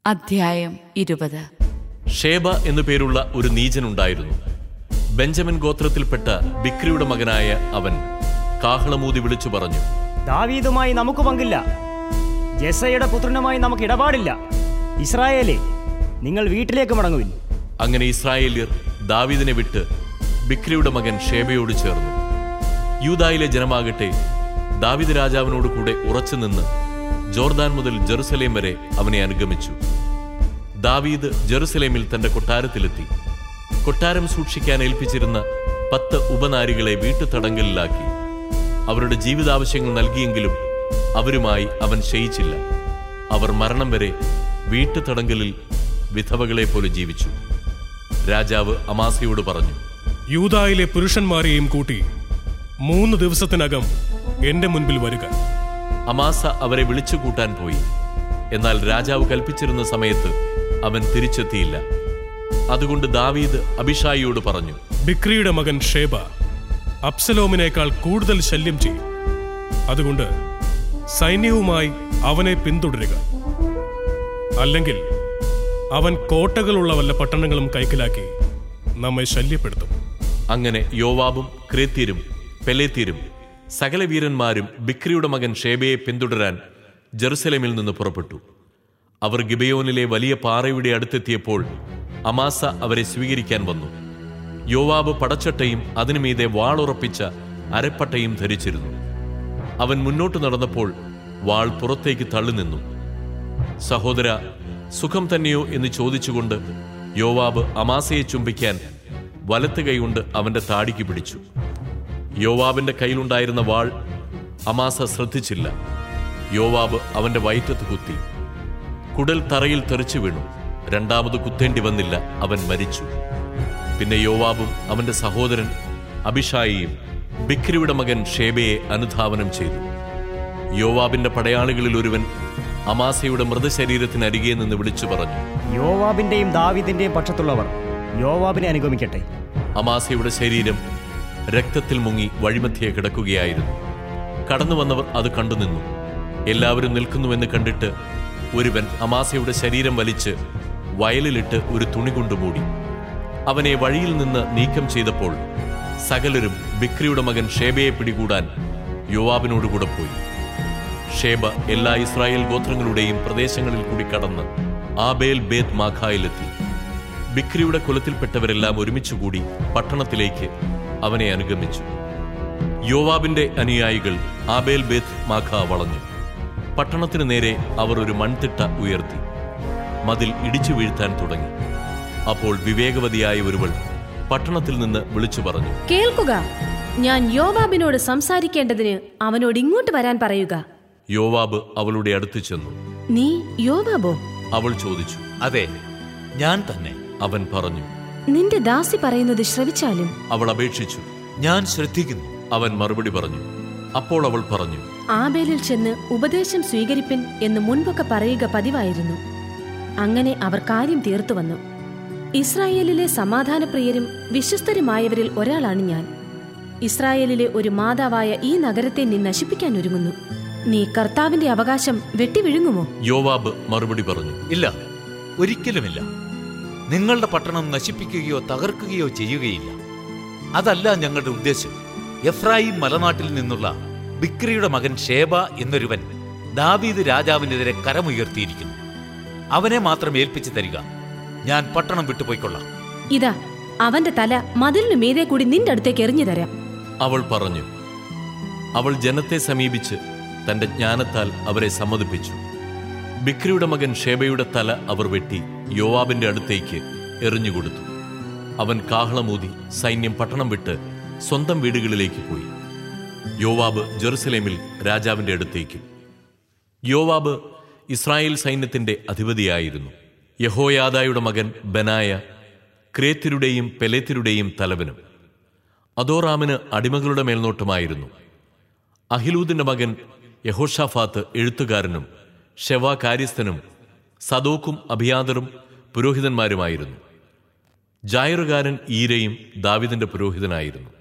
അധ്യായം ഇരുപത് ഷേബ എന്നു പേരുള്ള ഒരു നീചനുണ്ടായിരുന്നു ബെഞ്ചമിൻ ഗോത്രത്തിൽപ്പെട്ട ബിക്രിയുടെ മകനായ അവൻ കാഹളമൂതി വിളിച്ചു പറഞ്ഞു ദാവീദുമായി നമുക്ക് പങ്കില്ല ജെസയുടെ പുത്രനുമായി നമുക്ക് ഇടപാടില്ല ഇസ്രായേലേ നിങ്ങൾ വീട്ടിലേക്ക് മടങ്ങുവിൻ അങ്ങനെ ഇസ്രായേല്യർ ദാവീദിനെ വിട്ട് ബിക്രിയുടെ മകൻ ഷേബയോട് ചേർന്നു യൂദായിലെ ജനമാകട്ടെ ദാവീദ് രാജാവിനോട് കൂടെ ഉറച്ചുനിന്ന് ജോർദാൻ മുതൽ ജെറുസലേം വരെ അവനെ അനുഗമിച്ചു ദാവീദ് ജെറുസലേമിൽ തന്റെ കൊട്ടാരത്തിലെത്തി കൊട്ടാരം സൂക്ഷിക്കാൻ ഏൽപ്പിച്ചിരുന്ന പത്ത് ഉപനാരികളെ വീട്ടുതടങ്കലിലാക്കി അവരുടെ ജീവിതാവശ്യങ്ങൾ നൽകിയെങ്കിലും അവരുമായി അവൻ ശയിച്ചില്ല അവർ മരണം വരെ വീട്ടുതടങ്കലിൽ വിധവകളെ പോലെ ജീവിച്ചു രാജാവ് അമാസയോട് പറഞ്ഞു യൂതായിലെ പുരുഷന്മാരെയും കൂട്ടി മൂന്ന് ദിവസത്തിനകം എന്റെ മുൻപിൽ വരിക അമാസ അവരെ വിളിച്ചു കൂട്ടാൻ പോയി എന്നാൽ രാജാവ് കൽപ്പിച്ചിരുന്ന സമയത്ത് അവൻ തിരിച്ചെത്തിയില്ല അതുകൊണ്ട് ദാവീദ് അഭിഷായിയോട് പറഞ്ഞു ബിക്രിയുടെ മകൻ ഷേബ അബ്സലോമിനേക്കാൾ കൂടുതൽ ശല്യം ചെയ്യും അതുകൊണ്ട് സൈന്യവുമായി അവനെ പിന്തുടരുക അല്ലെങ്കിൽ അവൻ കോട്ടകളുള്ള വല്ല പട്ടണങ്ങളും കൈക്കലാക്കി നമ്മെ ശല്യപ്പെടുത്തും അങ്ങനെ യോവാബും ക്രേത്യരും പെലേത്യരും സകല വീരന്മാരും ബിക്രിയുടെ മകൻ ഷേബയെ പിന്തുടരാൻ ജെറുസലേമിൽ നിന്ന് പുറപ്പെട്ടു അവർ ഗിബയോനിലെ വലിയ പാറയുടെ അടുത്തെത്തിയപ്പോൾ അമാസ അവരെ സ്വീകരിക്കാൻ വന്നു യോവാബ് പടച്ചട്ടയും അതിനുമീതെ വാളുറപ്പിച്ച അരപ്പട്ടയും ധരിച്ചിരുന്നു അവൻ മുന്നോട്ട് നടന്നപ്പോൾ വാൾ പുറത്തേക്ക് തള്ളി നിന്നു സഹോദര സുഖം തന്നെയോ എന്ന് ചോദിച്ചുകൊണ്ട് യോവാബ് അമാസയെ ചുംബിക്കാൻ വലത്ത് കൈകൊണ്ട് അവന്റെ താടിക്ക് പിടിച്ചു യോവാബിന്റെ കയ്യിലുണ്ടായിരുന്ന വാൾ അമാസ ശ്രദ്ധിച്ചില്ല യോവാബ് അവന്റെ വയറ്റത്ത് കുത്തി കുടൽ തറയിൽ തെറിച്ചു വീണു രണ്ടാമത് കുത്തേണ്ടി വന്നില്ല അവൻ മരിച്ചു പിന്നെ യോവാബും അവന്റെ സഹോദരൻ അഭിഷായിയും ബിക്രിയുടെ മകൻ ഷേബയെ അനുധാവനം ചെയ്തു യോവാബിന്റെ പടയാളികളിൽ ഒരുവൻ അമാസയുടെ മൃതശരീരത്തിനരികെ നിന്ന് വിളിച്ചു പറഞ്ഞു യോവാബിന്റെയും ദാവീദിന്റെയും പക്ഷത്തുള്ളവർ യോവാബിനെ അനുഗമിക്കട്ടെ അമാസയുടെ ശരീരം രക്തത്തിൽ മുങ്ങി വഴിമധ്യേ കിടക്കുകയായിരുന്നു കടന്നു വന്നവർ അത് കണ്ടുനിന്നു എല്ലാവരും നിൽക്കുന്നുവെന്ന് കണ്ടിട്ട് ഒരുവൻ അമാസയുടെ ശരീരം വലിച്ച് വയലിലിട്ട് ഒരു തുണി കൊണ്ട് മൂടി അവനെ വഴിയിൽ നിന്ന് നീക്കം ചെയ്തപ്പോൾ സകലരും ബിക്രിയുടെ മകൻ ഷേബയെ പിടികൂടാൻ യോവാബിനോടുകൂടെ പോയി ഷേബ എല്ലാ ഇസ്രായേൽ ഗോത്രങ്ങളുടെയും പ്രദേശങ്ങളിൽ കൂടി കടന്ന് ആബേൽ ബേത് മാഖായിലെത്തി ബിക്രിയുടെ കുലത്തിൽപ്പെട്ടവരെല്ലാം ഒരുമിച്ചുകൂടി പട്ടണത്തിലേക്ക് അവനെ അനുഗമിച്ചു യോവാബിന്റെ അനുയായികൾ ആബേൽ ബേത് മാഖ വളഞ്ഞു പട്ടണത്തിനു നേരെ അവർ ഒരു മൺതിട്ട ഉയർത്തി മതിൽ ഇടിച്ചു വീഴ്ത്താൻ തുടങ്ങി അപ്പോൾ വിവേകവതിയായ ഒരുവൾ പട്ടണത്തിൽ നിന്ന് വിളിച്ചു പറഞ്ഞു കേൾക്കുക ഞാൻ യോവാബിനോട് സംസാരിക്കേണ്ടതിന് അവനോട് ഇങ്ങോട്ട് വരാൻ പറയുക യോവാബ് അവളുടെ അടുത്ത് ചെന്നു നീ യോവാബോ അവൾ ചോദിച്ചു അതെ ഞാൻ തന്നെ അവൻ പറഞ്ഞു നിന്റെ ദാസി പറയുന്നത് ശ്രവിച്ചാലും അവൾ അപേക്ഷിച്ചു ഞാൻ ശ്രദ്ധിക്കുന്നു അവൻ മറുപടി പറഞ്ഞു അപ്പോൾ അവൾ പറഞ്ഞു ആബേലിൽ ചെന്ന് ഉപദേശം സ്വീകരിപ്പിൻ എന്ന് മുൻപൊക്കെ പറയുക പതിവായിരുന്നു അങ്ങനെ അവർ കാര്യം തീർത്തു വന്നു ഇസ്രായേലിലെ സമാധാനപ്രിയരും വിശ്വസ്തരുമായവരിൽ ഒരാളാണ് ഞാൻ ഇസ്രായേലിലെ ഒരു മാതാവായ ഈ നഗരത്തെ നീ നശിപ്പിക്കാൻ ഒരുങ്ങുന്നു നീ കർത്താവിന്റെ അവകാശം വെട്ടിവിഴുങ്ങുമോ യോവാബ് മറുപടി പറഞ്ഞു ഇല്ല ഒരിക്കലുമില്ല നിങ്ങളുടെ പട്ടണം നശിപ്പിക്കുകയോ തകർക്കുകയോ ചെയ്യുകയില്ല അതല്ല ഞങ്ങളുടെ ഉദ്ദേശം എഫ്രായിം മലനാട്ടിൽ നിന്നുള്ള ബിക്രിയുടെ മകൻ ഷേബ എന്നൊരുവൻ ദാവീദ് രാജാവിനെതിരെ കരമുയർത്തിയിരിക്കുന്നു അവനെ മാത്രം ഏൽപ്പിച്ചു തരിക ഞാൻ പട്ടണം വിട്ടുപോയിക്കൊള്ളാം ഇതാ അവന്റെ തല മതിലിനു മീതെ കൂടി നിന്റെ അടുത്തേക്ക് എറിഞ്ഞു തരാം അവൾ പറഞ്ഞു അവൾ ജനത്തെ സമീപിച്ച് തന്റെ ജ്ഞാനത്താൽ അവരെ സമ്മതിപ്പിച്ചു ബിക്രിയുടെ മകൻ ഷേബയുടെ തല അവർ വെട്ടി യോവാബിന്റെ അടുത്തേക്ക് എറിഞ്ഞുകൊടുത്തു അവൻ കാഹളമൂതി സൈന്യം പട്ടണം വിട്ട് സ്വന്തം വീടുകളിലേക്ക് പോയി യോവാബ് ജെറുസലേമിൽ രാജാവിന്റെ അടുത്തേക്ക് യോവാബ് ഇസ്രായേൽ സൈന്യത്തിന്റെ അധിപതിയായിരുന്നു യഹോയാദായുടെ മകൻ ബനായ ക്രേത്യരുടെയും പെലേത്യരുടെയും തലവനും അദോറാമിന് അടിമകളുടെ മേൽനോട്ടമായിരുന്നു അഹിലൂദിന്റെ മകൻ യഹോഷാഫാത്ത് എഴുത്തുകാരനും ഷെവ കാര്യസ്ഥനും സദോക്കും അഭിയാദറും പുരോഹിതന്മാരുമായിരുന്നു ജായറുകാരൻ ഈരയും ദാവിദിന്റെ പുരോഹിതനായിരുന്നു